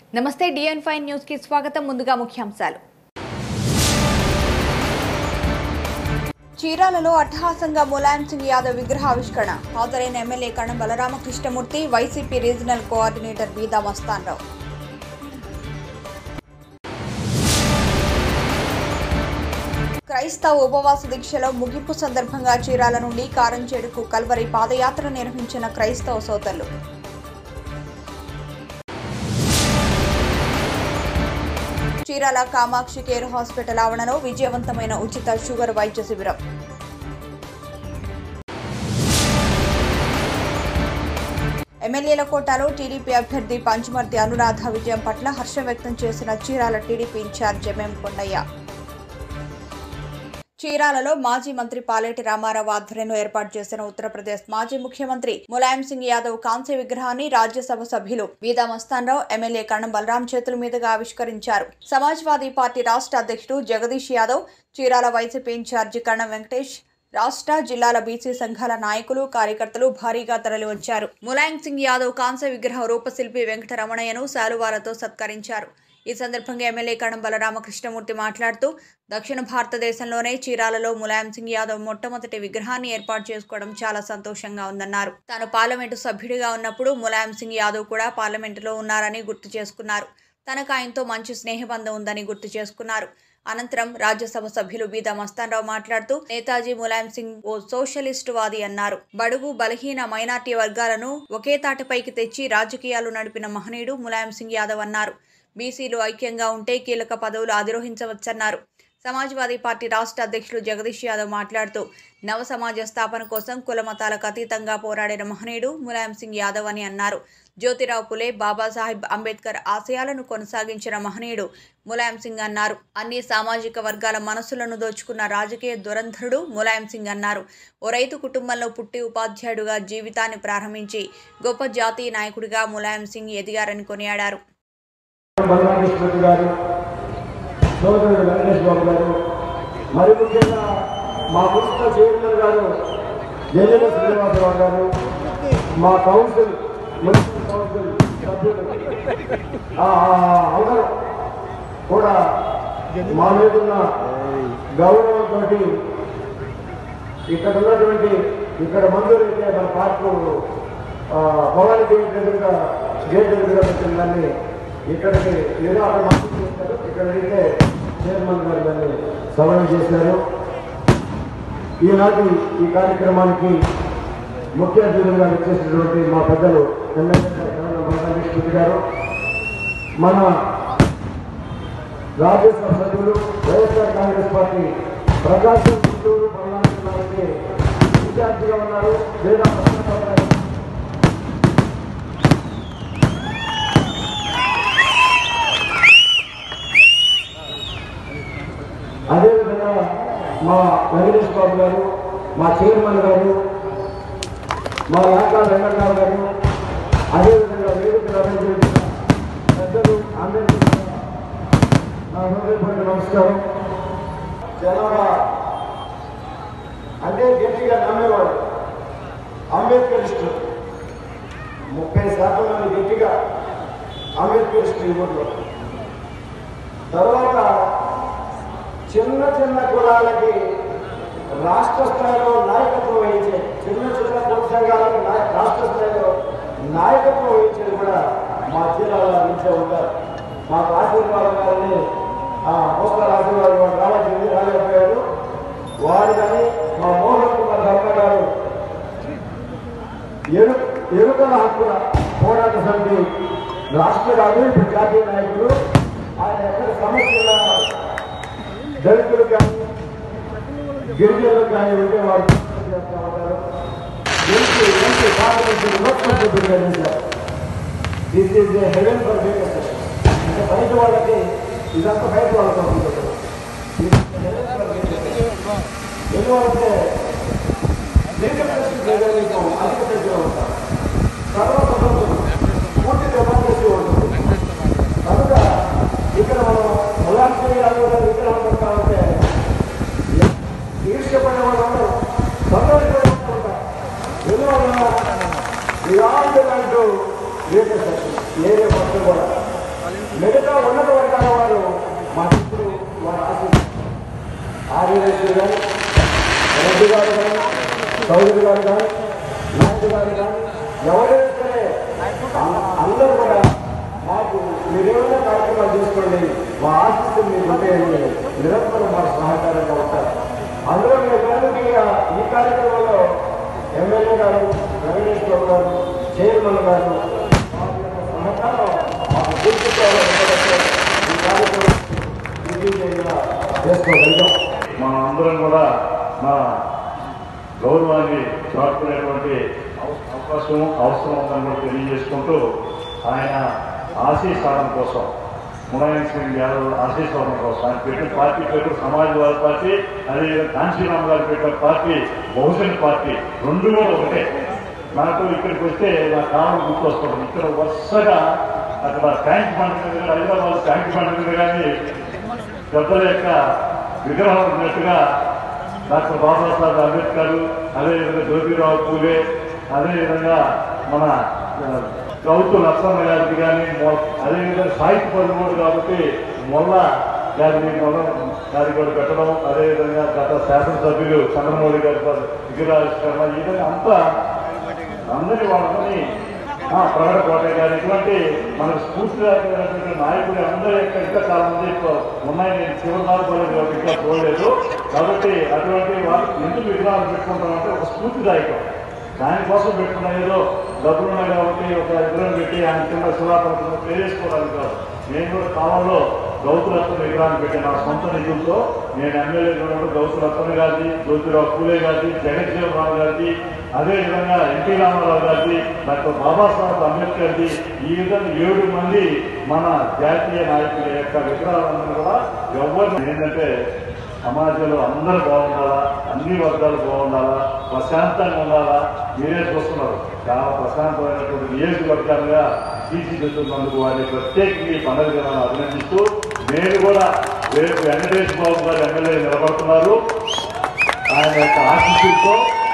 నమస్తే డిఎన్ five news కి స్వాగతం ముందుగా ముఖ్యాంశాలు చీరాలలో అట్టహాసంగా ములాయం సింగ్ యాదవ్ విగ్రహావిష్కరణ హాజరైన MLA Karanam Balaramakrishnamurthy YCP regional coordinator Beeda Mastanrao క్రైస్తవ ఉపవాస దీక్షలో ముగింపు సందర్భంగా చీరాల నుండి కారంచేడుకు కల్వరి పాదయాత్ర నిర్వహించిన క్రైస్తవ సోదరులు చీరాల కామాక్షి కేర్ హాస్పిటల్ ఆవరణలో విజయవంతమైన ఉచిత షుగర్ వైద్య శిబిరం ఎమ్మెల్యేల కోటాలో టీడీపీ అభ్యర్థి పంచమర్తి అనురాధ విజయం పట్ల హర్షం వ్యక్తం చేసిన చీరాల టీడీపీ ఇన్ఛార్జ్ ఎంఎం కొండయ్య చీరాలలో మాజీ మంత్రి పాలేటి రామారావు ఆధ్వర్యంలో ఏర్పాటు చేసిన ఉత్తరప్రదేశ్ మాజీ ముఖ్యమంత్రి ములాయం సింగ్ యాదవ్ కాంస్య విగ్రహాన్ని రాజ్యసభ సభ్యులు వీదా మస్తాన్రావు ఎమ్మెల్యే కణం బలరాం చేతుల మీదుగా ఆవిష్కరించారు సమాజ్వాదీ పార్టీ రాష్ట్ర అధ్యక్షుడు జగదీష్ యాదవ్ చీరాల వైసీపీ ఇన్ఛార్జి కణం వెంకటేష్ రాష్ట్ర జిల్లాల బీసీ సంఘాల నాయకులు కార్యకర్తలు భారీగా తరలివచ్చారు ములాయం సింగ్ యాదవ్ కాంస్య విగ్రహ రూపశిల్పి వెంకటరమణయ్యను శాలువాలతో సత్కరించారు ఈ సందర్భంగా ఎమ్మెల్యే కణం బలరామకృష్ణమూర్తి మాట్లాడుతూ దక్షిణ భారతదేశంలోనే చీరాలలో ములాయం సింగ్ యాదవ్ మొట్టమొదటి విగ్రహాన్ని ఏర్పాటు చేసుకోవడం చాలా సంతోషంగా ఉందన్నారు తాను పార్లమెంటు సభ్యుడిగా ఉన్నప్పుడు ములాయం సింగ్ యాదవ్ కూడా పార్లమెంటులో ఉన్నారని గుర్తు చేసుకున్నారు తనకు ఆయనతో మంచి స్నేహబంధం ఉందని గుర్తు చేసుకున్నారు అనంతరం రాజ్యసభ సభ్యులు బీదా మస్తాన్రావు మాట్లాడుతూ నేతాజీ ములాయం సింగ్ ఓ సోషలిస్టు వాది అన్నారు బడుగు బలహీన మైనార్టీ వర్గాలను ఒకే తాటిపైకి తెచ్చి రాజకీయాలు నడిపిన మహనీయుడు ములాయం సింగ్ యాదవ్ అన్నారు బీసీలు ఐక్యంగా ఉంటే కీలక పదవులు అధిరోహించవచ్చన్నారు సమాజ్వాదీ పార్టీ రాష్ట్ర అధ్యక్షులు జగదీష్ యాదవ్ మాట్లాడుతూ నవ సమాజ స్థాపన కోసం కుల మతాలకు అతీతంగా పోరాడిన మహనీయుడు ములాయం సింగ్ యాదవ్ అని అన్నారు జ్యోతిరావు పులే బాబాసాహెబ్ అంబేద్కర్ ఆశయాలను కొనసాగించిన మహనీయుడు ములాయం సింగ్ అన్నారు అన్ని సామాజిక వర్గాల మనసులను దోచుకున్న రాజకీయ దురంధరుడు ములాయం సింగ్ అన్నారు ఓ రైతు కుటుంబంలో పుట్టి ఉపాధ్యాయుడుగా జీవితాన్ని ప్రారంభించి గొప్ప జాతీయ నాయకుడిగా ములాయం సింగ్ ఎదిగారని కొనియాడారు బలరామకృష్ణ గారు సోదరుడు వెంకటేష్ బాబు గారు మరి ముఖ్యంగా మా మున్సిపల్ చైర్మన్ గారు జల్లెల శ్రీనివాసరావు గారు మా కౌన్సిల్ మున్సిపల్ కౌన్సిల్ సభ్యులు ఆ, ఆ, అందరూ కూడా మా మీద ఉన్న గౌరవంతో ఇక్కడ ఉన్నటువంటి ఇక్కడ మందులు అయితే మన పార్కు భవానీ గేట్ ఎదురుగా గేట్ ఎదురుగా పెట్టిందని ఇక్కడికి ఏదో అక్కడ మందులు చేశారు ఇక్కడ అయితే చైర్మన్ గారు దాన్ని సవరణ చేశారు ఈనాటి ఈ కార్యక్రమానికి ముఖ్య అతిథులుగా వచ్చేసినటువంటి మా పెద్దలు ఎమ్మెల్యే బలరామకృష్ణ గారు మన రాజ్యసభ సభ్యులు వైఎస్ఆర్ కాంగ్రెస్ పార్టీ ప్రకాశం చిత్తూరు పల్నాడు ఇన్ఛార్జిగా ఉన్నారు వేద ప్రసాదరావు గారు అదేవిధంగా మా వెంకటేష్ బాబు గారు మా చైర్మన్ గారు మా యాకా వెంకటరావు గారు అదేవిధంగా వేదిక రవించిన పెద్దలు అందరికీ కూడా నా హృదయపూర్వక నమస్కారం జనాభా అంటే గట్టిగా నమ్మేవాడు అంబేద్కరిస్టు ముప్పై శాతం మంది గట్టిగా అంబేద్కరిస్టు ఈ ఊళ్ళో తర్వాత చిన్న చిన్న కులాలకి రాష్ట్ర స్థాయిలో నాయకత్వం వహించే చిన్న చిన్న కుల సంఘాలకు నాయ- రాష్ట్ర స్థాయిలో నాయకత్వం వహించేది కూడా మా జిల్లాలో నుంచే ఉంటారు మాకు ఆశీర్వాదం గారిని మోసల ఆశీర్వాదం గారు రావాల్సింది రాలేకపోయారు వారు కానీ మా మోహన్ కుమార్ ధర్మ గారు ఎరు ఎరుకల హక్కుల పోరాట సమితి రాష్ట్ర కాదు ఇప్పుడు జాతీయ నాయకులు ఆయన ఎక్కడ సమస్యల దళితులు కానీ గిరిజనులకు కానీ ఉంటే వారు చేస్తూ ఉంటారు ఎంపీ ఎంపీ పార్లమెంట్ లోక్సభ సభ్యులుగా చేశారు this is a heaven for business అంటే బయట వాళ్ళకి ఇదంతా బయట వాళ్ళతో ఉంటుంది ఎందుకంటే డెమోక్రసీ ప్రజానీకం అధిక సంఖ్యలో ఉంటారు తర్వాత పూర్తి డెమోక్రసీ ఉంటుంది కనుక ఇక్కడ మనం ములాంటి విగ్రహం పెట్టాలంటే ఈర్ష్యపడే వాళ్ళు ఉండరు సంతోషపడే వాళ్ళు ఉంటారు ఎందువల్ల ఇలాంటి దాంట్లో లేటెస్ట్ ఏరియా మొత్తం కూడా ఆంజనేయులు కానీ రెడ్డి గారు కానీ చౌదరి గారు కానీ నాయుడు గారు కానీ ఎవరైనా సరే అం- అందరూ కూడా మాకు మీరేమైనా కార్యక్రమాలు చేసుకోండి మా ఆశిస్తూ మీకు ఉంటాయని నిరంతరం మాకు సహకారంగా ఉంటారు అందులో మేము ప్రముఖంగా ఈ కార్యక్రమంలో ఎమ్మెల్యే గారు వెంకటేష్ బాబు గారు చైర్మన్ గారు వారి యొక్క సహకారం మాకు పూర్తిగా ఉండడంతో ఈ కార్యక్రమం విజయవంతంగా చేసుకోగలిగాం మన అందరం కూడా మన గౌరవాన్ని చాటుకునేటువంటి అవ- అవకాశం అవసరం ఉందని కూడా తెలియజేసుకుంటూ ఆయన ఆశీస్సాధన కోసం ములాయం సింగ్ యాదవ్ ఆశీస్సాధన కోసం ఆయన పెట్టిన పార్టీ పేరు సమాజ్వాదీ పార్టీ అదేవిధంగా కాంచీరామ్ గారు పెట్టిన పార్టీ బహుజన్ పార్టీ రెండు కూడా ఒకటే నాకు ఇక్కడికి వస్తే నా కాలం గుర్తొస్తుంది ఇక్కడ వరుసగా అక్కడ ట్యాంక్ బండ్ మీద హైదరాబాద్ ట్యాంక్ బండ్ మీద కానీ పెద్దల యొక్క విగ్రహం ఉన్నట్టుగా డాక్టర్ బాబాసాహెబ్ అంబేద్కర్ అదేవిధంగా జ్యోతిరావు పూలే అదేవిధంగా మన ఆ, గౌతు లక్ష్మణ గారికి కానీ మొ- అదేవిధంగా సాహిత్య పదమూడు కాబట్టి మొల్ల గారిని మొల్ల గారి కూడా పెట్టడం అదేవిధంగా గత శాసనసభ్యులు చంద్రమౌళి గారి విగ్రహావిష్కరణ ఈ విధంగా అంతా అందరి వాళ్ళని ఆ, ప్రగడ కోటయ్య గారు ఇటువంటి మనకు స్ఫూర్తిదాయకమైనటువంటి నాయకులు అందరూ యొక్క ఇంకా చాలా మంది ఇప్పుడు ఉన్నాయి నేను చివరి నాలుగు రోజులు ఇంకా చూడలేదు కాబట్టి అటువంటి వాళ్ళు ఎందుకు విగ్రహాలు పెట్టుకుంటామంటే ఒక స్ఫూర్తిదాయకం దానికోసం పెట్టుకున్న ఏదో డబ్బులు ఉన్నాయి కాబట్టి ఒక విగ్రహం పెట్టి ఆయన కింద శిలాపథకం పేరేసుకోవడానికి కాదు నేను కూడా కాలంలో గౌతురత్న విగ్రహాన్ని పెట్టాను నా సొంత నిధులతో నేను ఎమ్మెల్యే ఉన్నప్పుడు గౌతురత్న గారిది జ్యోతిరావు పూలే గారిది జగజ్జీవన్ గారిది అదేవిధంగా ఎన్టీ రామారావు గారిది డాక్టర్ బాబాసాహెబ్ అంబేద్కర్ది ఈ విధంగా ఏడు మంది మన జాతీయ నాయకుల యొక్క విగ్రహాలను కూడా ఎవరు ఏంటంటే సమాజంలో అందరూ బాగుండాలా అన్ని వర్గాలు బాగుండాలా ప్రశాంతంగా ఉండాలా మీరే చూస్తున్నారు చాలా ప్రశాంతమైనటువంటి నియోజకవర్గాలుగా తీర్చిదిద్దుతున్నందుకు వారిని ప్రత్యేకంగా ఈ పండుగ దినాన్ని అభినందిస్తూ నేను కూడా రేపు వెంకటేష్ బాబు గారు ఎమ్మెల్యే నిలబడుతున్నారు ఆయన యొక్క ఆశీస్సులతో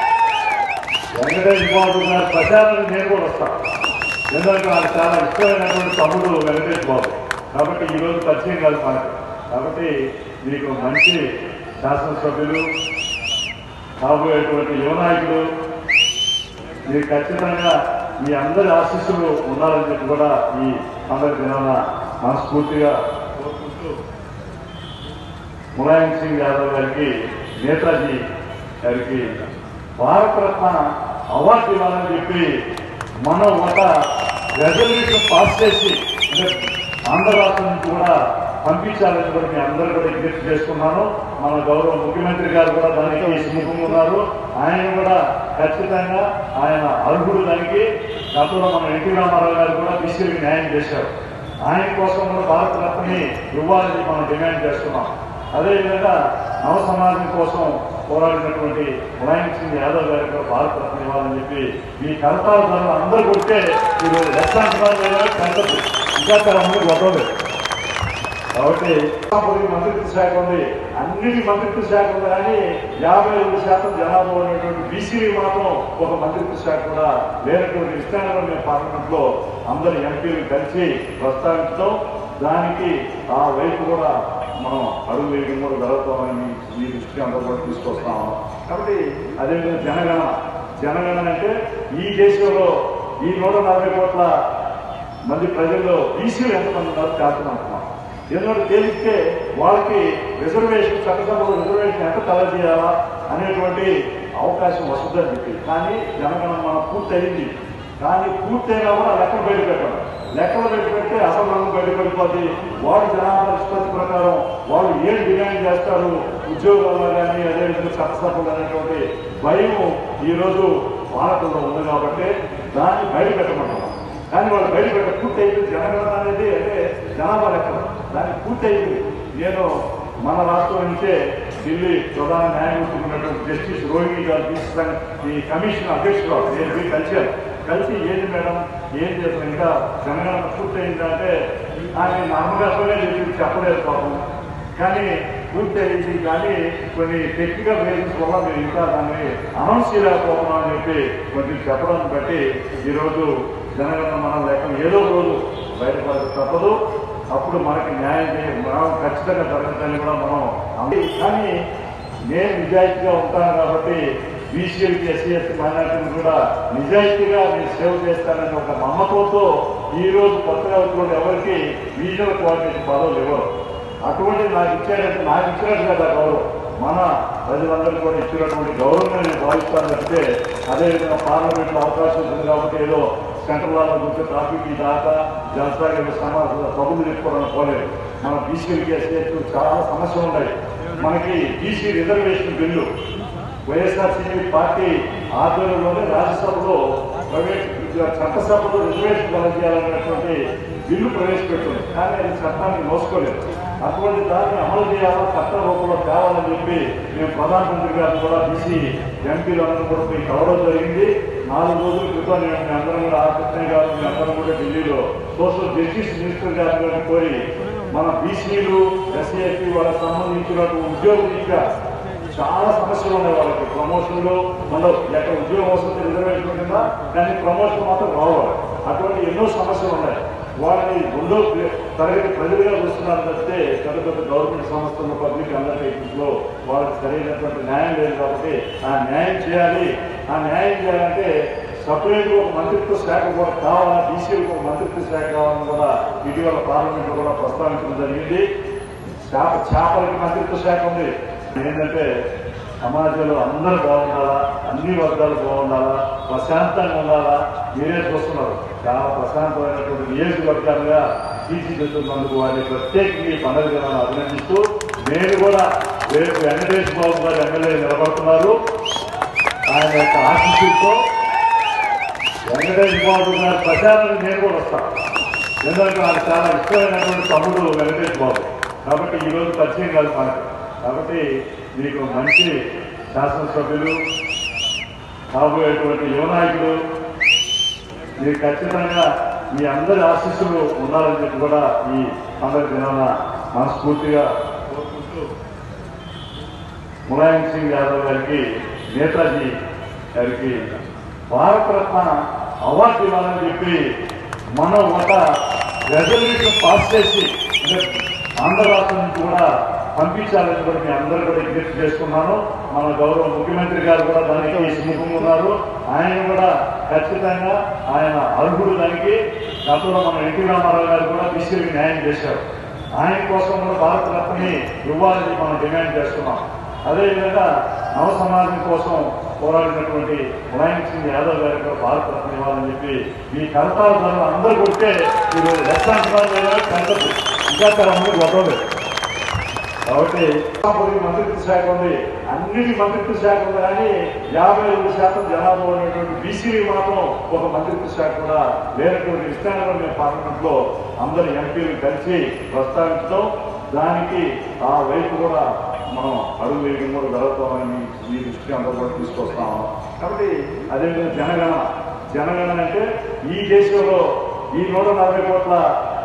వెంకటేష్ బాబు గారి ప్రచారానికి నేను కూడా వస్తాను ఎందుకంటే నాకు చాలా ఇష్టమైనటువంటి తమ్ముడు వెంకటేష్ బాబు కాబట్టి ఈ రోజు పరిచయం కాదు మనకు కాబట్టి మీకు మంచి శాసనసభ్యులు కాబోయేటువంటి యువ నాయకులు మీరు ఖచ్చితంగా మీ అందరి ఆశీస్సులు ఉండాలని చెప్పి కూడా ఈ పండుగ దినాన మనస్ఫూర్తిగా కోరుకుంటూ ములాయం సింగ్ యాదవ్ గారికి నేతాజీ గారికి భారతరత్న అవార్డు ఇవ్వాలని చెప్పి మనం ఒక రెజల్యూషన్ పాస్ చేసి అంటే ఆంధ్ర రాష్ట్రం నుంచి కూడా పంపించాలని కూడా మీ అందరూ కూడా విజ్ఞప్తి చేసుకున్నాను మన గౌరవ ముఖ్యమంత్రి గారు కూడా దానికి సుముఖంగా ఉన్నారు ఆయన కూడా ఖచ్చితంగా ఆయన అర్హుడు దానికి గతంలో మన ఎన్టీ రామారావు గారు కూడా బీసీలకు న్యాయం చేశారు ఆయన కోసం కూడా భారత రత్నని ఇవ్వాలని మనం డిమాండ్ చేస్తున్నాం అదేవిధంగా నవ సమాజం కోసం పోరాడినటువంటి ములాయం సింగ్ యాదవ్ గారికి కూడా భారత రత్న ఇవ్వాలని చెప్పి మీ కర్తాల ధరలు అందరూ కొట్టే మీరు రెస్టారెంట్ కనపచ్చు ఇంకా చాలా మంది వదలలేదు కాబట్టి పొరుగు మంత్రిత్వ శాఖ ఉంది అన్నిటి మంత్రిత్వ శాఖ ఉంది కానీ యాభై రెండు శాతం జనాభా ఉన్నటువంటి బీసీలు మాత్రం ఒక మంత్రిత్వ శాఖ కూడా లేనటువంటి విషయాన్ని మేము పార్లమెంట్ లో అందరు ఎంపీలు కలిసి ప్రస్తావించడం దానికి ఆ వైపు కూడా మనం అడుగు వేయడం కూడా జరుగుతామని మీ- మీ దృష్టికి అందరూ కూడా తీసుకొస్తాము కాబట్టి అదేవిధంగా జనగణన జనగణన అంటే ఈ దేశంలో ఈ నూట నలభై కోట్ల మంది ప్రజల్లో బీసీలు ఎంతమంది ఉన్నారు కాల్చుకుంటున్నాం ఎందుకంటే తేలిస్తే వాళ్ళకి రిజర్వేషన్ చట్టసభలో రిజర్వేషన్ ఎంత కలగజేయాలా అనేటువంటి అవకాశం వస్తుందని చెప్పి కానీ జనగణన మనం పూర్తయింది కానీ పూర్తయినా కూడా లెక్కలు బయట పెట్టడం లెక్కలు బయట పెడితే అసలు రంగు బయట పడిపోతుంది వాడు జనాభా నిష్పత్తి ప్రకారం వాళ్ళు ఏం డిమాండ్ చేస్తారు ఉద్యోగాల్లో కానీ అదేవిధంగా చట్టసభలు అనేటువంటి భయం ఈరోజు భారతంలో ఉంది కాబట్టి దాన్ని బయట పెట్టమంటున్నాం కానీ వాళ్ళు బయట పెట్ట పూర్తి అయింది జనగణన అనేది అంటే జనాభా లెక్కలు దానికి పూర్తి అయింది నేను మన రాష్ట్రం నుంచే ఢిల్లీ ప్రధాన న్యాయమూర్తి ఉన్నటువంటి జస్టిస్ రోహిణి గారు తీసుకుని ఈ కమిషన్ అధ్యక్షుడు నేను పోయి కలిశాను కలిసి ఏంటి మేడం ఏం చేస్తాం ఇంకా జనగణన పూర్తి అయిందంటే ఆయన నామకాసమే చెప్పి చెప్పలేదు పాపం కానీ పూర్తి అయింది కానీ కొన్ని టెక్నికల్ రీజన్స్ వల్ల మీరు ఇంకా దాన్ని అనౌన్స్ చేయలేకపోతున్నాం అని చెప్పి కొంచెం చెప్పడం బట్టి ఈరోజు జనగణన మనం లెక్క ఏదో ఒక రోజు బయటపడక తప్పదు అప్పుడు మనకి న్యాయం చేయ మనం ఖచ్చితంగా జరగదని కూడా మనం అమ్మి- కానీ నేను నిజాయితీగా ఉంటాను కాబట్టి బీసీలకి ఎస్సీ ఎస్టీ మైనార్టీలు కూడా నిజాయితీగా నేను సేవ చేస్తానని ఒక నమ్మకంతో ఈ రోజు కొత్తగా వచ్చిన ఎవరికి రీజనల్ కోఆర్డినేటర్ పదవులు ఇవ్వరు అటువంటి నాకు ఇచ్చారంటే నాకు ఇచ్చినట్టు కదా గౌరవం మన ప్రజలందరూ కూడా ఇచ్చినటువంటి గౌరవం నేను భావిస్తాను తప్పితే అదేవిధంగా పార్లమెంట్లో అవకాశం ఉంటుంది కాబట్టి ఏదో సెంట్రల్ వాళ్ళ గురించి ట్రాఫిక్ దాకా జనసాగర్ సమాజంలో కబుర్లు చెప్పుకోవడానికి పోలేదు మన బీసీలకి ఎస్సీ చాలా సమస్యలు ఉన్నాయి మనకి BC reservation bill YSRCP party ఆధ్వర్యంలోనే రాజ్యసభలో ప్రైవేట్ చట్టసభలో రిజర్వేషన్ కలగజేయాలనేటువంటి బిల్లు ప్రవేశపెట్టింది కానీ అది చట్టానికి మోసుకోలేదు అటువంటి దాన్ని అమలు చేయాలా చట్ట రూపంలో తేవాలని చెప్పి మేము ప్రధానమంత్రి గారిని కూడా బీసీ ఎంపీలందరూ కూడా పోయి కలవడం జరిగింది నాలుగు రోజుల క్రితం నేను మీ అందరం కూడా ఆ కృష్ణయ్య గారు మీ అందరం కూడా ఢిల్లీలో సోషల్ జస్టిస్ మినిస్టర్ గారిని కోరి మన బీసీలు ఎస్సీ ఎస్టీ వాళ్ళకి సంబంధించినటువంటి ఉద్యోగులుగా చాలా సమస్యలు ఉన్నాయి వాళ్ళకి ప్రమోషన్లు మళ్ళీ ఎక్కడ ఉద్యోగం వస్తుంది రిజర్వేషన్ కింద కానీ ప్రమోషన్ మాత్రం రావాలి అటువంటి ఎన్నో సమస్యలు ఉన్నాయి వాళ్ళని రెండో తరగతి ప్రజలుగా చూస్తున్నారు తప్పితే పెద్ద పెద్ద గవర్నమెంట్ సంస్థలు పబ్లిక్ అండర్టేకింగ్లో వాళ్ళకి సరైనటువంటి న్యాయం లేదు కాబట్టి ఆ న్యాయం చేయాలి ఆ న్యాయం చేయాలంటే సపరేట్ ఒక మంత్రిత్వ శాఖ కూడా కావాలా బీసీలకు ఒక మంత్రిత్వ శాఖ కావాలని కూడా ఇటీవల పార్లమెంట్లో కూడా ప్రస్తావించడం జరిగింది చేప చేపలకి మంత్రిత్వ శాఖ ఉంది ఏంటంటే సమాజంలో అందరూ బాగుండాలా అన్ని వర్గాలు బాగుండాలా ప్రశాంతంగా ఉండాలా మీరే చూస్తున్నారు చాలా ప్రశాంతమైనటువంటి నియోజకవర్గాలుగా తీర్చిదిద్దుతున్నందుకు వారిని ప్రత్యేకంగా ఈ పండుగ దినాన్ని అభినందిస్తూ నేను కూడా రేపు వెంకటేష్ బాబు గారు ఎమ్మెల్యే నిలబడుతున్నారు ఆయన యొక్క ఆశీస్సులతో వెంకటేష్ బాబు గారి ప్రచారానికి నేను కూడా వస్తాను ఎందుకంటే నాకు చాలా ఇష్టమైనటువంటి తమ్ముడు వెంకటేష్ బాబు కాబట్టి ఈ రోజు పరిచయం కాదు మనకు కాబట్టి మీకు మంచి శాసనసభ్యులు కాబోయేటువంటి యువనాయకుడు మీరు ఖచ్చితంగా మీ అందరి ఆశీస్సులు ఉండాలని చెప్పి కూడా ఈ పండుగ దినాన మనస్ఫూర్తిగా కోరుకుంటూ ములాయం సింగ్ యాదవ్ గారికి నేతాజీ గారికి భారతరత్న అవార్డు ఇవ్వాలని చెప్పి మనం ఒక రెజల్యూషన్ పాస్ చేసి అంటే ఆంధ్ర రాష్ట్రం నుంచి కూడా పంపించాలని కూడా మీ అందరూ కూడా విజ్ఞప్తి చేసుకున్నాను మన గౌరవ ముఖ్యమంత్రి గారు కూడా దానికి సుముఖంగా ఉన్నారు ఆయన కూడా ఖచ్చితంగా ఆయన అర్హుడు దానికి గతంలో మన ఎన్టీ రామారావు గారు కూడా బీసీలకు న్యాయం చేశారు ఆయన కోసం కూడా భారత రత్నని ఇవ్వాలని మనం డిమాండ్ చేస్తున్నాం అదేవిధంగా నవ సమాజం కోసం పోరాడినటువంటి ములాయం సింగ్ యాదవ్ గారికి కూడా భారత రత్న ఇవ్వాలని చెప్పి మీ కరతాల ధరలు అందరూ కొడితే మీరు లక్షాంతరాలు కంటదు ఇంకా చాలా మంది కొట్టలేదు కాబట్టి పొరుగు మంత్రిత్వ శాఖ ఉంది అన్నిటి మంత్రిత్వ శాఖ ఉంది కానీ యాభై రెండు శాతం జనాభా ఉన్నటువంటి బీసీలు మాత్రం ఒక మంత్రిత్వ శాఖ కూడా లేనటువంటి విషయాలను మేము పార్లమెంట్ లో అందరు ఎంపీలు కలిసి ప్రస్తావించడం దానికి ఆ వైపు కూడా మనం అడుగు వేయడం కూడా జరుగుతామని మీ- మీ దృష్టికి అందరూ కూడా తీసుకొస్తాము కాబట్టి అదేవిధంగా జనగణన జనగణన అంటే ఈ దేశంలో ఈ నూట నలభై కోట్ల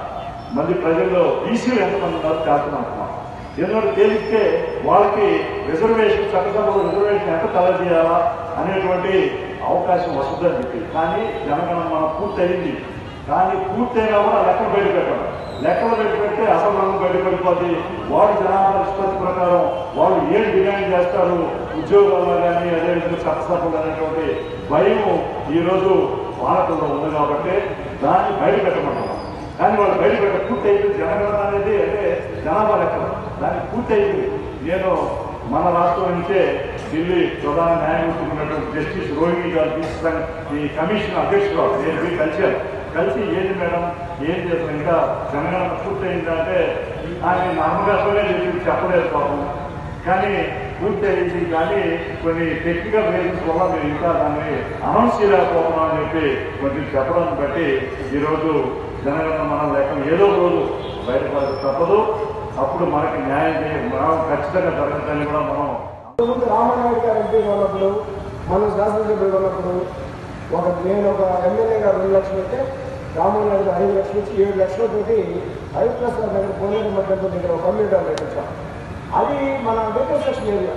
మంది ప్రజల్లో బీసీలు ఎంతమంది ఉన్నారు చేస్తున్నాం ఎందుకంటే తేలిస్తే వాళ్ళకి రిజర్వేషన్ చట్టసభలో రిజర్వేషన్ ఎంత కలగజేయాలా అనేటువంటి అవకాశం వస్తుందని చెప్పి కానీ జనగణన పూర్తి అయింది కానీ పూర్తయినా కూడా లెక్కలు బయట పెట్టాలి లెక్కలు బయట పెడితే అసలు బయట పడిపోతుంది వాడు జనాభా నిష్పత్తి ప్రకారం వాళ్ళు ఏం డిమాండ్ చేస్తారు ఉద్యోగాల్లో కానీ అదేవిధంగా చట్టసభలు అనేటువంటి భయం ఈరోజు భారతంలో ఉంది కాబట్టి దాన్ని బయట పెట్టమంటున్నాం కానీ వాళ్ళు బయట పెట్ట పూర్తి అయిపోయింది జనగణన అనేది అంటే జనాభా లెక్క దానికి పూర్తి అయింది నేను మన రాష్ట్రం నుంచే ఢిల్లీ ప్రధాన న్యాయమూర్తి ఉన్నటువంటి జస్టిస్ రోహిణి గారు తీసుకుని ఈ కమిషన్ అధ్యక్షురాలు నేను పోయి కలిశాను కలిసి ఏంటి మేడం ఏం చేస్తాం ఇంకా జనగణన పూర్తి అయిందంటే ఆయన నామకాసమే చెప్పి చెప్పలేదు పాపం కానీ పూర్తి అయింది కానీ కొన్ని టెక్నికల్ రీజన్స్ వల్ల మేము ఇంకా దాన్ని అనౌన్స్ చేయలేకపోతున్నాం అని చెప్పి కొంచెం చెప్పడం బట్టి ఈరోజు జనగణన మనం లెక్క ఏదో ఒక రోజు బయటపడక తప్పదు అప్పుడు మనకి న్యాయం చేయ మనం ఖచ్చితంగా జరగదని కూడా మనం ముందు రామానాయుడు గారు ఎంపీ ఉన్నప్పుడు మనం శాసనసభ్యులు ఉన్నప్పుడు ఒక నేను ఒక ఎమ్మెల్యేగా రెండు లక్షలు అయితే రామానాయుడు గారు ఐదు లక్షలు ఇచ్చి ఏడు లక్షలతోటి ఐదు ప్లస్ దగ్గర పోలేరు మధ్యంతో దగ్గర ఒక కమ్యూనిటీ హాల్ కట్టించాం అది మన డెకరేషన్ ఏరియా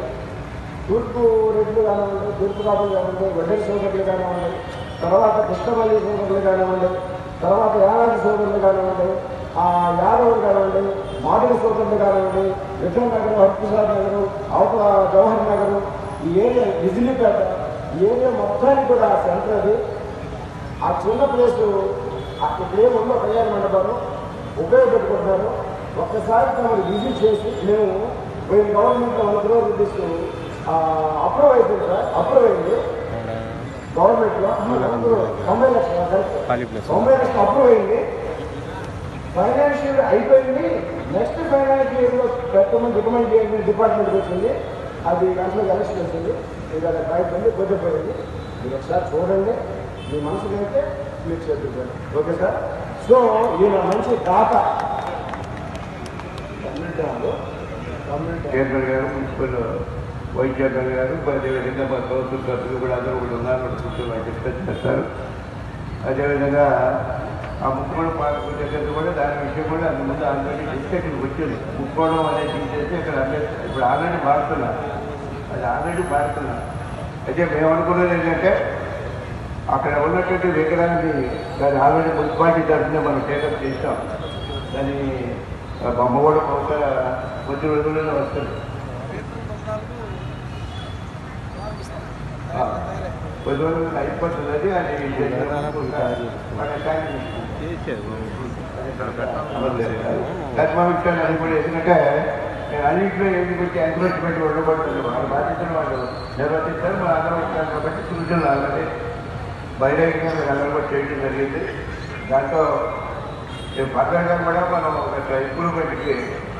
తూర్పు రెడ్లు కానివ్వండి తూర్పు కాపులు కానివ్వండి వడ్డేరి సోదరులు కానివ్వండి తర్వాత కృష్ణమల్లి సోదరులు కానివ్వండి తర్వాత యానాది సోదరులు కానివ్వండి ఆ యాదవులు కానివ్వండి మాదిరి సూత్రం కానివ్వండి విక్రమ్ నగర్ హరిప్రసాద్ నగర్ అవతల జవహర్ నగర్ ఈ ఏరియా బిజిలీపేట ఈ ఏరియా మొత్తానికి కూడా సెంటర్ అది ఆ చిన్న ప్లేస్ ఇక్కడ ఏముందో కళ్యాణ మండపాలు ఉపయోగపెట్టుకుంటున్నారు ఒక్కసారి తమను విజిట్ చేసి మేము పోయిన గవర్నమెంట్లో వన్ క్రోర్ రూపీస్ అప్రూవ్ అయిపోయింది సార్ అప్రూవ్ అయింది గవర్నమెంట్లో తొంభై లక్షలు కరెక్ట్. తొంభై లక్షలు అప్రూవ్ అయింది ఫైనాన్షియల్ అయిపోయింది నెక్స్ట్ ఫైనాన్షియల్ ఇయర్లో పెట్టమని రికమెండ్ చేయండి డిపార్ట్మెంట్కి వచ్చింది అది దాంట్లో ఎలక్షన్ వచ్చింది ఇది అది అయిపోయింది కుదిరిపోయింది మీరు ఒకసారి చూడండి మీ మనసుకి అయితే మీరు చేతుకోండి ఓకే సార్ సో ఈయన మంచి దాత కమ్యూనిటీ హాల్ కమ్యూనిటీ చైర్మన్ గారు మున్సిపల్ వైస్ చైర్మన్ గారు అదేవిధంగా మా కౌన్సిల్ సభ్యులు కూడా అందరూ కూడా ఉన్నారు కూడా కూర్చొని డిస్కస్ చేస్తారు అదేవిధంగా ఆ ముక్కోణం పార్కు దగ్గర కూడా దాని విషయం కూడా అంత ముందు ఆల్రెడీ డిస్కషన్ వచ్చింది ముక్కోణం అనేది తీసేసి ఇక్కడ అందరూ ఇప్పుడు ఆల్రెడీ మారుతున్నారు అది ఆల్రెడీ మారుతున్నారు అయితే మేము అనుకున్నది ఏంటంటే అక్కడ ఉన్నటువంటి విగ్రహాన్ని దాన్ని ఆల్రెడీ మున్సిపాలిటీ తరఫున మనం టేకప్ చేసాం దాని ఆ బొమ్మ కూడా బహుశా కొద్ది రోజుల్లోనే వస్తుంది ఆ, కొద్ది రోజుల్లో అయిపోతుంది అది అది మన కానీ ధర్మ విషయాలు అది కూడా ఎందుకంటే నేను అన్నింటిలో ఏది పెట్టి ఎంకరేజ్మెంట్ ఉండబడుతుంది వాళ్ళ బాధ్యతలు వాళ్ళు నిర్వర్తించారు మన అందరం వచ్చారు కాబట్టి సూచనలు ఆల్రెడీ బహిరంగంగా మీరు అందరూ కూడా చేయడం జరిగింది దాంట్లో రేపు భద్రంగా కూడా మనం ఒక ఇంప్రూవ్మెంట్కి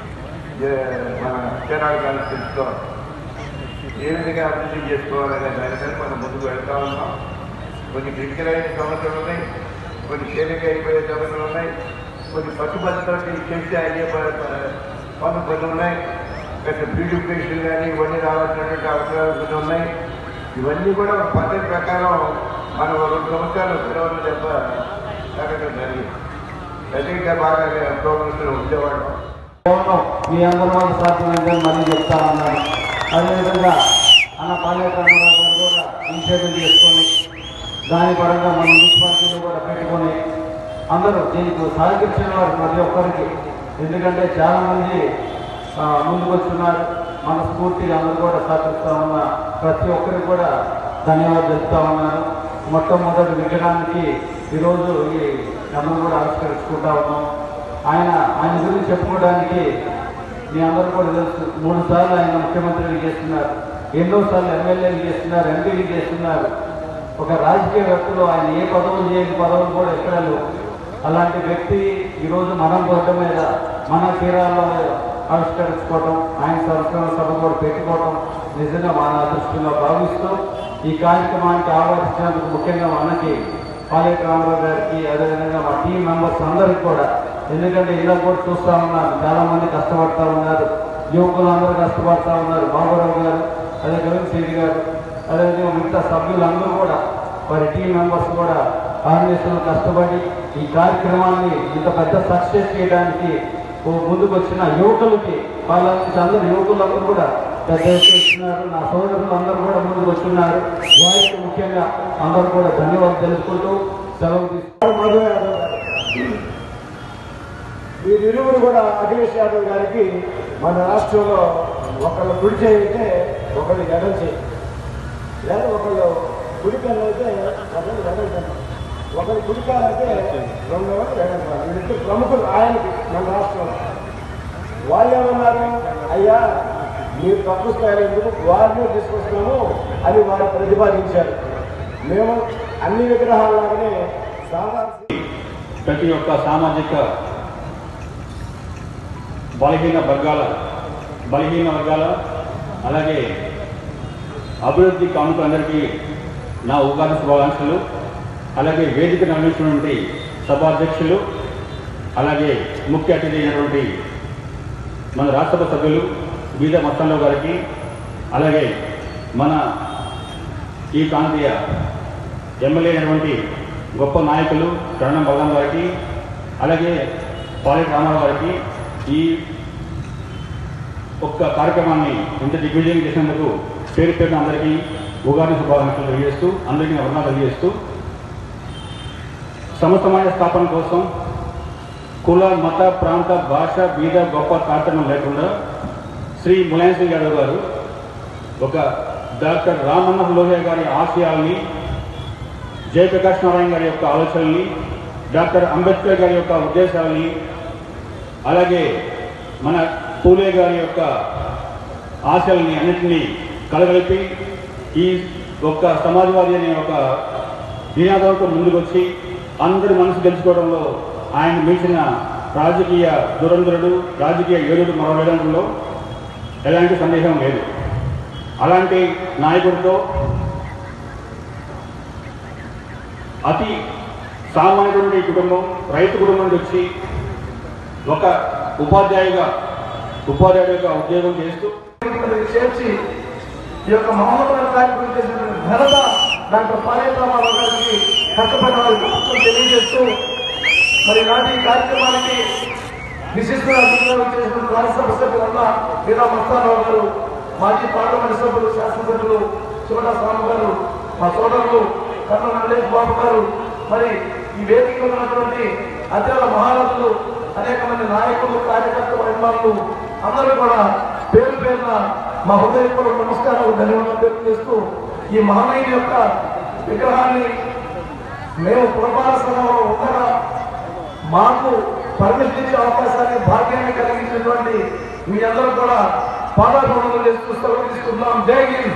మన చీరాలు కానీ తెలుసుకోవాలి ఏ విధంగా అభివృద్ధి చేసుకోవాలనే దానిపైన మనం ముందుకు వెళ్తా ఉన్నాం కొన్ని క్రిటికల్ అయిన సమస్యలు ఉన్నాయి కొన్ని తేలిక అయిపోయే సమస్యలు ఉన్నాయి కొన్ని పట్టుబద్ధతలకి చేస్తే అయ్యే ప- ప- పనులు కొన్ని ఉన్నాయి పెద్ద బ్యూటిఫికేషన్ కానీ ఇవన్నీ రావాల్సినటువంటి అవసరాలు కొన్ని ఉన్నాయి ఇవన్నీ కూడా ఒక పద్ధతి ప్రకారం మనం ఒక రెండు సంవత్సరాలు సెలవులు దెబ్బ తగ్గడం జరిగింది ప్రత్యేకంగా బాగా ప్రోగ్రెస్ ఉండేవాళ్ళం కేవలం మీ అందరి వల్ల సాధ్యమైందని మళ్ళీ చెప్తా ఉన్నాను అదేవిధంగా అన్న పాలేక రామారావు గారు కూడా ఇనిషియేటివ్ చేసుకొని దాని పరంగా మన మున్సిపాలిటీలు కూడా పెట్టుకొని అందరూ దీనికి సహకరించిన వారు ప్రతి ఒక్కరికి ఎందుకంటే చాలామంది ఆ, ముందుకు వస్తున్నారు మన స్ఫూర్తిగా అందరూ కూడా సహకరిస్తా ఉన్న ప్రతి ఒక్కరికి కూడా ధన్యవాదాలు చెప్తా ఉన్నాను మొట్టమొదటి విగ్రహానికి ఈరోజు ఈ అందరూ కూడా ఆవిష్కరించుకుంటా ఉన్నాం ఆయన ఆయన గురించి చెప్పుకోవడానికి మీ అందరూ కూడా తెలుసు మూడు సార్లు ఆయన ముఖ్యమంత్రిని చేస్తున్నారు ఎన్నో సార్లు ఎమ్మెల్యేలు చేస్తున్నారు ఎంపీలు చేస్తున్నారు ఒక రాజకీయవేత్తలు ఆయన ఏ పదవులు చేయని పదవులు కూడా ఎక్కడ లేవు అలాంటి వ్యక్తి ఈరోజు మనం బొడ్డ మీద మన తీరాల్లో ఆవిష్కరించుకోవటం ఆయన సంస్కరణ సభ కూడా పెట్టుకోవటం నిజంగా మన అదృష్టంగా భావిస్తూ ఈ కార్యక్రమానికి ఆహ్వానించినందుకు ముఖ్యంగా మనకి పాలేటి రామారావు గారికి అదేవిధంగా మా టీం మెంబర్స్ అందరికి కూడా ఎందుకంటే ఇలా కూడా చూస్తా ఉన్నారు చాలా మంది కష్టపడతా ఉన్నారు యువకులు అందరూ కష్టపడతా ఉన్నారు బాబురావు గారు అదే గగన్ గారు అదేవిధంగా మిగతా సభ్యులందరూ కూడా వారి టీం మెంబర్స్ కూడా ఆర్గనైజేషన్ కష్టపడి ఈ కార్యక్రమాన్ని ఇంత పెద్ద సక్సెస్ చేయడానికి ఓ ముందుకు వచ్చిన యువకులకి వాళ్ళ నుంచి అందరు యువకులందరూ కూడా పెద్ద ఎత్తున ఇస్తున్నారు నా సోదరులు అందరూ కూడా ముందుకు వస్తున్నారు వారికి ముఖ్యంగా అందరూ కూడా ధన్యవాదాలు తెలుపుకుంటూ సెలవు తీసుకుంటారు మధు యాదవ్ గారు. వీరిరువురు కూడా అఖిలేష్ యాదవ్ గారికి మన రాష్ట్రంలో ఒకళ్ళు కుడి చేయితే ఒకళ్ళు ఎడం చేయి లేదా ఒకళ్ళు కుడి కన్ను అయితే ఒకళ్ళు ఎడం కన్ను ఒకళ్ళు కుడి కాలు అయితే రెండో వాళ్ళు ఎడం కాలు వీళ్ళిద్దరు ప్రముఖులు ఆయనకి మన రాష్ట్రంలో వాళ్ళు ఏమన్నారు అయ్యా మీరు తప్పు స్థాయిలో ఎందుకు వారిని తీసుకొస్తున్నాము అని వారు ప్రతిపాదించారు మేము అన్ని విగ్రహాలలాగానే సాధారణ ప్రతి ఒక్క సామాజిక బలహీన వర్గాల బలహీన వర్గాల అలాగే అభివృద్ధి కానుకలందరికీ నా ఉగాది శుభాకాంక్షలు అలాగే వేదిక నిర్వహించినటువంటి సభాధ్యక్షులు అలాగే ముఖ్య అతిథి అయినటువంటి మన రాష్ట్రసభ సభ్యులు బీద మస్తానరావు గారికి అలాగే మన ఈ ప్రాంతీయ ఎమ్మెల్యే అయినటువంటి గొప్ప నాయకులు కరణం బలరాం గారికి అలాగే పాలెట్ రామారావు గారికి ఈ ఒక్క కార్యక్రమాన్ని ఇంత దిగ్విజయం చేసినందుకు పేరు పేరున అందరికీ ఉగాది శుభాకాంక్షలు తెలియజేస్తూ అందరికీ నా వర్ణాలు తెలియజేస్తూ సమసమాజ స్థాపన కోసం కుల మత ప్రాంత భాష బీద గొప్ప తారతమ్యం లేకుండా శ్రీ ములాయం సింగ్ యాదవ్ గారు ఒక డాక్టర్ రామ్ మనోహర్ లోహియా గారి ఆశయాల్ని జయప్రకాష్ నారాయణ గారి యొక్క ఆలోచనల్ని డాక్టర్ అంబేద్కర్ గారి యొక్క ఉద్దేశాలని అలాగే మన పూలే గారి యొక్క ఆశల్ని అన్నింటినీ కలగలిపి ఈ ఒక్క సమాజ్వాది అనే ఒక నినాదంతో ముందుకొచ్చి అందరి మనసు గెలుచుకోవడంలో ఆయన మించిన రాజకీయ దురంధరుడు రాజకీయ యోధుడు మరో లేదంలో ఎలాంటి సందేహం లేదు అలాంటి నాయకుడితో అతి సామాన్యుడి కుటుంబం రైతు కుటుంబం నుంచి వచ్చి ఒక ఉపాధ్యాయుగా ఉపాధ్యాయుడిగా ఉద్యోగం చేస్తూ ఇక్కడికి చేర్చి ఈ యొక్క మహోన్నతమైన కార్యక్రమం చేసినటువంటి ఘనత డాక్టర్ పాలేట రామారావు గారికి కష్టపడిన వారికి తెలియజేస్తూ మరి నాటి ఈ కార్యక్రమానికి విశిష్ట అతిథులుగా చేసినటువంటి రాజ్యసభ సభ్యులన్నా వీరా మస్తారావు గారు మాజీ పార్లమెంట్ సభ్యులు శాసనసభ్యులు చివట స్వామి గారు మా సోదరులు కర్ణ నరేష్ బాబు గారు మరి ఈ వేదికలో ఉన్నటువంటి అత్యంత మహారథులు అనేక మంది నాయకులు కార్యకర్తలు అభిమానులు అందరూ కూడా పేరు పేరున మా హృదయపూర్వక నమస్కారాలు ధన్యవాదాలు తెలియజేస్తూ ఈ మహనీయుని యొక్క విగ్రహాన్ని మేము పురపాలక సంఘంలో ఉండగా మాకు పర్మిషన్ ఇచ్చే అవకాశాన్ని భాగ్యాన్ని కలిగించినటువంటి మీ అందరూ కూడా పాదాభివందనలు చేస్తూ సెలవు తీసుకుంటున్నాం జై హింద్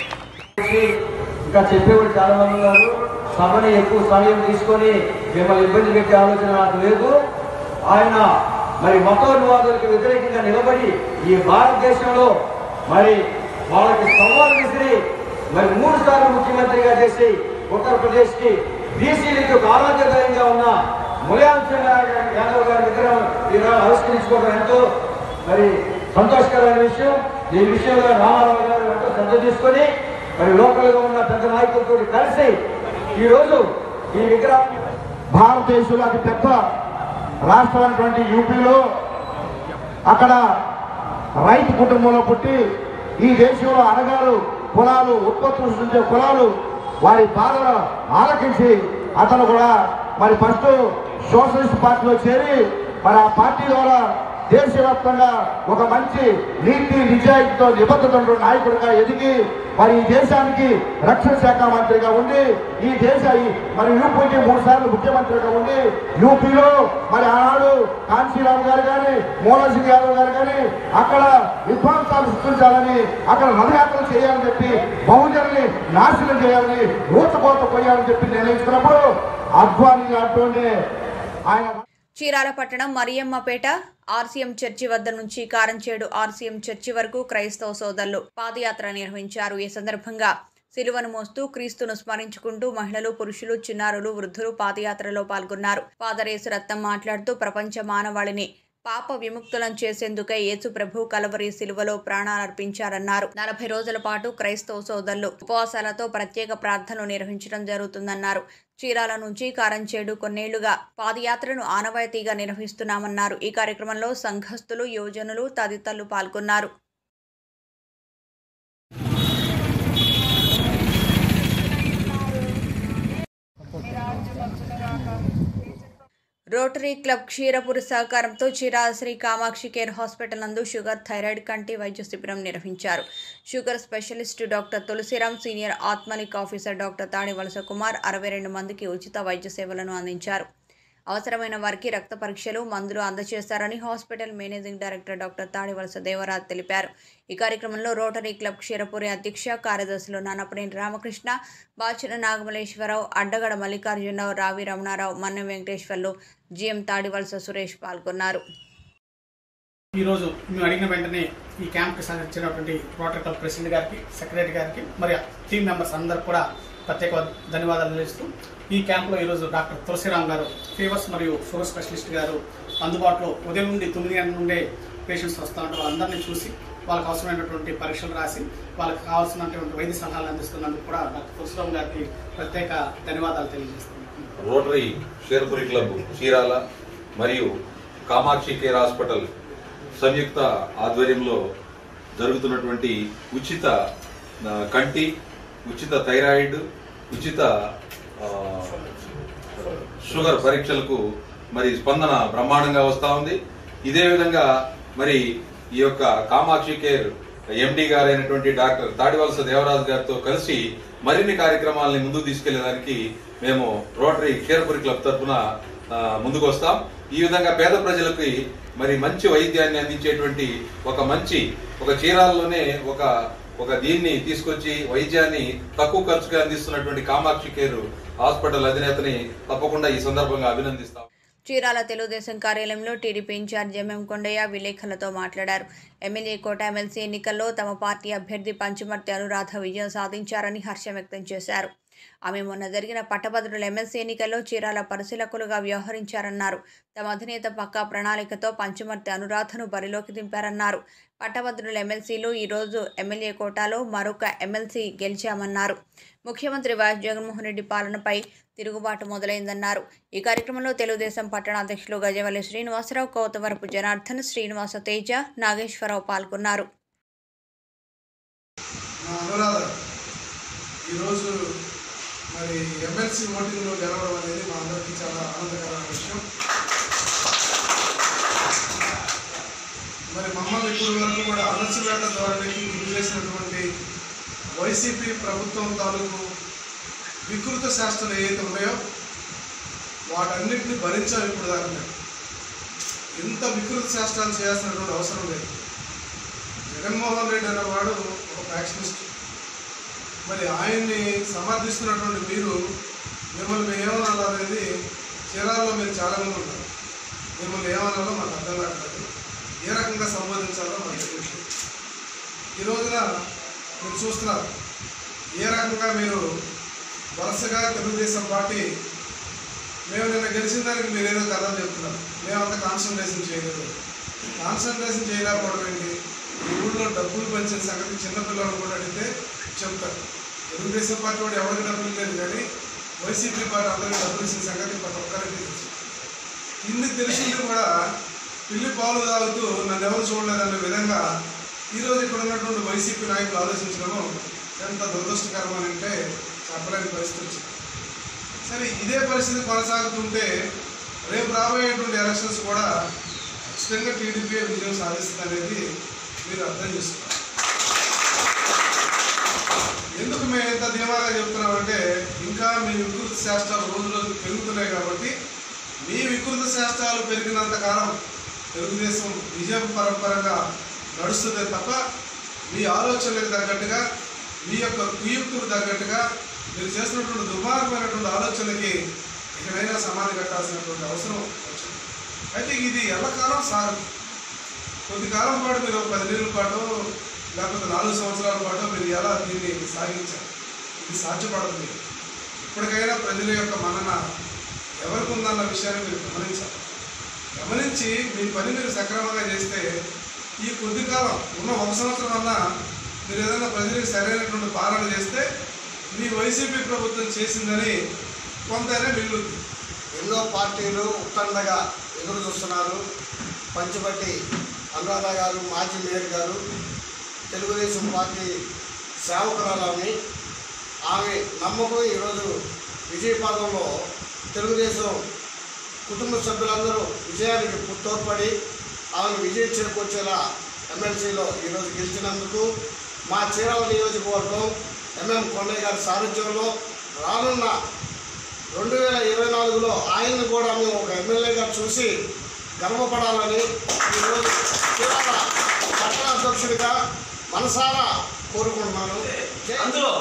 ఇంకా చెప్పేవాడు చాలా మంది ఉన్నారు సభని ఎక్కువ సమయం తీసుకొని మిమ్మల్ని ఇబ్బంది పెట్టే ఆలోచన నాకు లేదు ఆయన మరి మతోన్వాదులకు వ్యతిరేకంగా నిలబడి ఈ భారతదేశంలో మరి వాళ్ళకి సవాలు విసిరి మరి మూడు సార్లు ముఖ్యమంత్రిగా చేసి ఉత్తరప్రదేశ్ కి బీసీలకు ఒక ఆరాధ్యదయంగా ఉన్న ములాయం సింగ్ యాదవ్ గారి విగ్రహం ఈరోజు ఆవిష్కరించుకోవడం ఎంతో మరి సంతోషకరమైన విషయం ఈ విషయంలో రామారావు గారు ఎంతో శ్రద్ధ తీసుకొని మరి లోకల్ గా ఉన్న పెద్ద నాయకులతో కలిసి ఈ రోజు ఈ విగ్రహం భారతదేశంలో అతి పెద్ద రాష్ట్రమైనటువంటి యూపీలో అక్కడ రైతు కుటుంబంలో పుట్టి ఈ దేశంలో అనగారు కులాలు ఉత్పత్తులు సృష్టించే కులాలు వారి బాధలు ఆలకించి అతను కూడా మరి ఫస్ట్ సోషలిస్ట్ పార్టీలో చేరి మరి ఆ పార్టీ ద్వారా దేశవ్యాప్తంగా ఒక మంచి నీతి నిజాయితీతో నిబద్ధత నాయకుడిగా ఎదిగి మరి ఈ దేశానికి రక్షణ శాఖ మంత్రిగా ఉండి ఈ దేశ ఈ- మరి యూపీకి మూడు సార్లు ముఖ్యమంత్రిగా ఉండి యూపీలో మరి ఆనాడు కాంశీరామ్ గారు కానీ మోహన్ సింగ్ యాదవ్ గారు కానీ అక్కడ విధ్వంసాలు సృష్టించాలని అక్కడ రథయాత్ర చేయాలని చెప్పి బహుజనుల్ని నాశనం చేయాలని ఊచకోత పోయాలని చెప్పి నిర్ణయించుకున్నప్పుడు అద్వానీ లాంటి ఆయన చీరాల పట్టణం మరియమ్మపేట ఆర్సీఎం చర్చి వద్ద నుంచి కారంచేడు ఆర్సీఎం చర్చి వరకు క్రైస్తవ సోదరులు పాదయాత్ర నిర్వహించారు ఈ సందర్భంగా సిలువను మోస్తూ క్రీస్తును స్మరించుకుంటూ మహిళలు పురుషులు చిన్నారులు వృద్ధులు పాదయాత్రలో పాల్గొన్నారు పాదరేసు రత్నం మాట్లాడుతూ ప్రపంచ మానవాళిని పాప విముక్తులను చేసేందుకై యేసు ప్రభు కలవరి సిలువలో ప్రాణాలర్పించారన్నారు నలభై రోజుల పాటు క్రైస్తవ సోదరులు ఉపవాసాలతో ప్రత్యేక ప్రార్థనలు నిర్వహించడం జరుగుతుందన్నారు చీరాల నుంచి కారంచేడు కొన్నేళ్లుగా పాదయాత్రను ఆనవాయితీగా నిర్వహిస్తున్నామన్నారు ఈ కార్యక్రమంలో సంఘస్థులు యువజనులు తదితరులు పాల్గొన్నారు రోటరీ క్లబ్ క్షీరపురి సహకారంతో చీరాల శ్రీ కామాక్షి కేర్ హాస్పిటల్ నందు షుగర్ థైరాయిడ్ కంటి వైద్య శిబిరం నిర్వహించారు sugar specialist doctor Tulasiram senior ఆత్మలిక్ officer doctor Tadivalasa Kumar అరవై రెండు మందికి ఉచిత వైద్య సేవలను అందించారు అవసరమైన వారికి రక్త పరీక్షలు మందులు అందజేస్తారని hospital managing director doctor Tadivalasa Devaraj తెలిపారు ఈ కార్యక్రమంలో రోటరీ క్లబ్ క్షీరపురి అధ్యక్ష కార్యదర్శులు నానపనేని రామకృష్ణ బాచిన నాగమలేశ్వరరావు అడ్డగడ మల్లికార్జునరావు రావి రమణారావు మన్నె వెంకటేశ్వర్లు జిఎం తాడివలస సురేష్ పాల్గొన్నారు ఈరోజు మేము అడిగిన వెంటనే ఈ క్యాంప్కి సంబంధించినటువంటి రోటరీ క్లబ్ ప్రెసిడెంట్ గారికి సెక్రటరీ గారికి మరి టీం మెంబర్స్ అందరికి కూడా ప్రత్యేక ధన్యవాదాలు తెలియజేస్తూ ఈ క్యాంప్లో ఈరోజు డాక్టర్ తులసిరామ్ గారు ఫీవర్స్ మరియు షుగర్ స్పెషలిస్ట్ గారు అందుబాటులో ఉదయం నుండి తొమ్మిది గంటల నుండే పేషెంట్స్ వస్తూ ఉంటారు వాళ్ళందరినీ చూసి వాళ్ళకి అవసరమైనటువంటి పరీక్షలు రాసి వాళ్ళకి కావాల్సినటువంటి వైద్య సలహాలు అందిస్తున్నందుకు కూడా డాక్టర్ తులసిరామ్ గారికి ప్రత్యేక ధన్యవాదాలు తెలియజేస్తున్నాను రోటరీ షేర్పురి క్లబ్ చీరాల మరియు కామాక్షి కేర్ హాస్పిటల్ సంయుక్త ఆధ్వర్యంలో జరుగుతున్నటువంటి ఉచిత ఆ, కంటి ఉచిత థైరాయిడ్ ఉచిత ఆ, షుగర్ పరీక్షలకు మరి స్పందన బ్రహ్మాండంగా వస్తా ఉంది ఇదే విధంగా మరి ఈ యొక్క కామాక్షి కేర్ ఎండి గారైనటువంటి డాక్టర్ తాడివలస దేవరాజు గారితో కలిసి మరిన్ని కార్యక్రమాలని ముందుకు తీసుకెళ్లేదానికి మేము రోటరీ కేర్పురి క్లబ్ తరఫున ముందుకు వస్తాం ఈ విధంగా పేద ప్రజలకి మరి మంచి వైద్యాన్ని అందించేటువంటి ఒక మంచి ఒక చీరాల్లోనే ఒక ఒక దీన్ని తీసుకొచ్చి వైద్యాన్ని తక్కువ ఖర్చుగా అందిస్తున్నటువంటి కామాక్షి కేర్ హాస్పిటల్ అధినేతని తప్పకుండా ఈ సందర్భంగా అభినందిస్తాం చీరాల తెలుగుదేశం కార్యాలయంలో టీడీపీ ఇన్ఛార్జ్ ఎంఎం కొండయ్య విలేకరులతో మాట్లాడారు ఎమ్మెల్యే కోట ఎమ్మెల్సీ ఎన్నికల్లో తమ పార్టీ అభ్యర్థి పంచమర్తి అనురాధ విజయం సాధించారని హర్షం వ్యక్తం చేశారు ఆమె మొన్న జరిగిన పట్టభద్రుల ఎమ్మెల్సీ ఎన్నికల్లో చీరాల పరిశీలకులుగా వ్యవహరించారన్నారు తమ అధినేత పక్కా ప్రణాళికతో పంచమర్తి అనురాధను బరిలోకి దింపారన్నారు పట్టభద్రుల ఎమ్మెల్సీలు ఈరోజు ఎమ్మెల్యే కోటాలో మరొక ఎమ్మెల్సీ గెలిచామన్నారు ముఖ్యమంత్రి వైఎస్ జగన్మోహన్ రెడ్డి పాలనపై తిరుగుబాటు మొదలైందన్నారు ఈ కార్యక్రమంలో తెలుగుదేశం పట్టణ అధ్యక్షులు గజవల్లి శ్రీనివాసరావు కోతవరపు జనార్దన్ శ్రీనివాస తేజ నాగేశ్వరరావు పాల్గొన్నారు మా అనురాధ ఈరోజు మరి ఎమ్మెల్సీ ఓటింగ్లో గెలవడం అనేది మా అందరికీ చాలా ఆనందకరమైన విషయం మరి మమ్మల్ని ఇప్పుడు వరకు కూడా అలసివేట ధోరణికి గురి చేసినటువంటి వైసీపీ ప్రభుత్వం తాలూకు వికృత శాస్త్రాలు ఏవైతే ఉన్నాయో వాటన్నిటిని భరించాం ఇప్పుడు దాకా మేము. ఇంత వికృత శాస్త్రాలు చేయాల్సినటువంటి అవసరం లేదు జగన్మోహన్ రెడ్డి అనేవాడు ఒక ఫ్యాక్షనిస్ట్ మరి ఆయన్ని సమర్థిస్తున్నటువంటి మీరు మిమ్మల్ని మేము ఏమనాలో అనేది చీరాల్లో మీరు చాలామంది ఉన్నారు మిమ్మల్ని ఏమనాలో మాకు అర్థం కావట్లేదు ఏ రకంగా సంబోధించాలో మాకు తెలియదు ఈ రోజున మీరు చూస్తున్నారు ఏ రకంగా మీరు వరుసగా తెలుగుదేశం పార్టీ మేము నిన్న గెలిచిన దానికి మీరు ఏదో కథలు చెప్తున్నారు మేమంత కాన్సన్ట్రేషన్ చేయలేదు కాన్సన్ట్రేషన్ చేయలేకపోవడం ఏంటి ఈ ఊళ్ళో డబ్బులు పంచిన సంగతి చిన్నపిల్లలు కూడా అడిగితే చెప్తారు తెలుగుదేశం పార్టీ వాడు ఎవరికి డబ్బులు లేదు కానీ వైసీపీ పార్టీ అందరికీ డబ్బులు ఇచ్చిన సంగతి ప్రతి ఒక్కరికి తెలుసు ఇన్ని తెలిసింది కూడా పిల్లి పాలు తాగుతూ నన్ను ఎవరు చూడలేదనే విధంగా ఈరోజు ఇక్కడ ఉన్నటువంటి వైసీపీ నాయకులు ఆలోచించడం ఎంత దురదృష్టకరం అని అంటే చెప్పలేని పరిస్థితి వచ్చింది సరే ఇదే పరిస్థితి కొనసాగుతుంటే రేపు రాబోయేటువంటి ఎలక్షన్స్ కూడా ఖచ్చితంగా టీడీపీ విజయం సాధిస్తుంది అనేది మీరు అర్థం చేసుకోవాలి ఎందుకు మేము ఎంత ధీమాగా చెప్తున్నామంటే ఇంకా మీ వికృత శాస్త్రాలు రోజు రోజు పెరుగుతున్నాయి కాబట్టి మీ వికృత శాస్త్రాలు పెరిగినంత కాలం తెలుగుదేశం విజయం పరంపరగా నడుస్తుందే తప్ప మీ ఆలోచనలకు తగ్గట్టుగా మీ యొక్క కుయుక్తుకు తగ్గట్టుగా మీరు చేసినటువంటి దుర్మార్గమైనటువంటి ఆలోచనకి ఇకనైనా సమాధి కట్టాల్సినటువంటి అవసరం వచ్చింది అయితే ఇది ఎల్లకాలం సాగు కొద్ది కాలం పాటు మీరు ఒక పది నెలల పాటు లేకపోతే నాలుగు సంవత్సరాల పాటు మీరు ఎలా దీన్ని సాగించారు ఇది సాధ్యపడదు మీరు ఇప్పటికైనా ప్రజల యొక్క మనన ఎవరికి ఉందన్న విషయాన్ని మీరు గమనించాలి గమనించి మీ పని మీరు సక్రమంగా చేస్తే ఈ కొద్ది కాలం ఉన్న ఒక సంవత్సరం అన్నా మీరు ఏదైనా ప్రజలకు సరైనటువంటి పాలన చేస్తే మీ వైసీపీ ప్రభుత్వం చేసిందని కొంతైనా మిగులుతుంది ఎన్నో పార్టీలు ఉత్తండగా ఎదురు చూస్తున్నారు పంచబట్టి అనురాధ గారు మాజీ మేయర్ గారు తెలుగుదేశం పార్టీ సేవకురాలని ఆమె నమ్మకం ఈరోజు విజయపాదంలో తెలుగుదేశం కుటుంబ సభ్యులందరూ విజయానికి తోడ్పడి ఆమెను విజయం చేరుకొచ్చేలా ఎమ్మెల్సీలో ఈరోజు గెలిచినందుకు మా చీరాల నియోజకవర్గం ఎంఎం కొండయ్య గారి సారథ్యంలో రానున్న రెండు వేల ఇరవై నాలుగులో ఆయన్ని కూడా మేము ఒక ఎమ్మెల్యేగా చూసి గర్వపడాలని ఈరోజు చీరాల పట్టణ అధ్యక్షుడిగా మనసారా కోరుకుంటున్నాను అందులో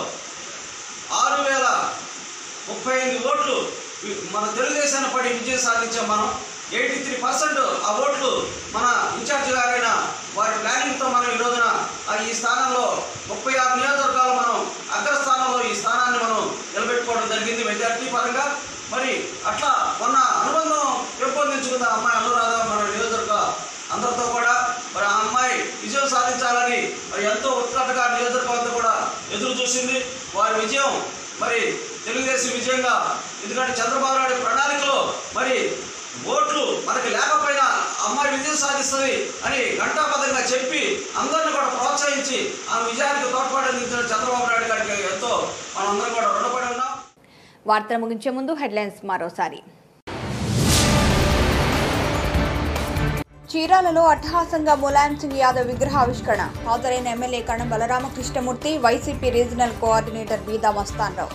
ఆరు వేల ముప్పై ఎనిమిది ఓట్లు వి- మన తెలుగుదేశాన్ని పడి విజయం సాధించాం మనం ఎయిటీ త్రీ పర్సెంట్ ఆ ఓట్లు మన ఇన్ఛార్జ్ గారైన వారి ప్లానింగ్తో మనం ఈ రోజున ఆ ఈ స్థానంలో ముప్పై ఆరు నియోజకవర్గాలు మనం అగ్రస్థానంలో ఈ స్థానాన్ని మనం నిలబెట్టుకోవడం జరిగింది మెజార్టీ పరంగా మరి అట్లా మొన్న అనుబంధం పెంపొందించుకుంది ఆ అమ్మాయి అనురాధ మన నియోజకవర్గ అందరితో కూడా మరి ఆ అమ్మాయి విజయం సాధించాలని మరి ఎంతో ఉత్కంఠగా నియోజకవర్గం అంతా కూడా ఎదురు చూసింది వారి విజయం మరి తెలుగుదేశం విజయంగా ఎందుకంటే చంద్రబాబు నాయుడు ప్రణాళికలో మరి ఓట్లు మనకి లేకపోయినా అమ్మాయి విజయం సాధిస్తుంది అని ఘంటాపథంగా చెప్పి అందరిని కూడా ప్రోత్సహించి ఆ విజయానికి తోడ్పాటు అందించిన చంద్రబాబు నాయుడు గారికి ఎంతో మనందరం కూడా రుణపడి ఉన్నాం వార్తలు ముగించే ముందు హెడ్లైన్స్ మరోసారి చీరాలలో అట్టహాసంగా ములాయం సింగ్ యాదవ్ విగ్రహావిష్కరణ హాజరైన MLA Karanam Balaramakrishnamurthy YCP regional coordinator Beeda Mastanrao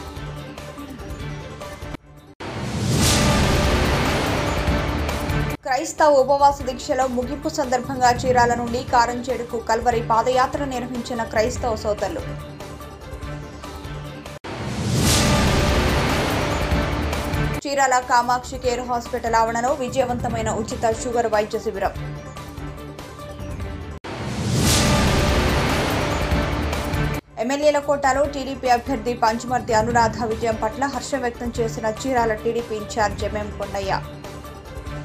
క్రైస్తవ ఉపవాస దీక్షలో ముగింపు సందర్భంగా చీరాల నుండి కారంచేడుకు కల్వరి పాదయాత్ర నిర్వహించిన క్రైస్తవ సోదరులు చీరాల కామాక్షి కేర్ హాస్పిటల్ ఆవరణలో విజయవంతమైన ఉచిత షుగర్ వైద్య శిబిరం ఎమ్మెల్యేల కోటాలో టీడీపీ అభ్యర్థి పంచమర్తి అనురాధ విజయం పట్ల హర్షం వ్యక్తం చేసిన చీరాల టీడీపీ ఇన్ఛార్జ్ ఎంఎం కొండయ్య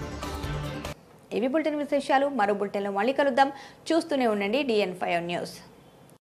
ఇవి బులెటిన్ విశేషాలు మరో బులెటిన్లో మళ్ళీ కలుద్దాం చూస్తూనే ఉండండి డిఎన్ ఫైవ్ న్యూస్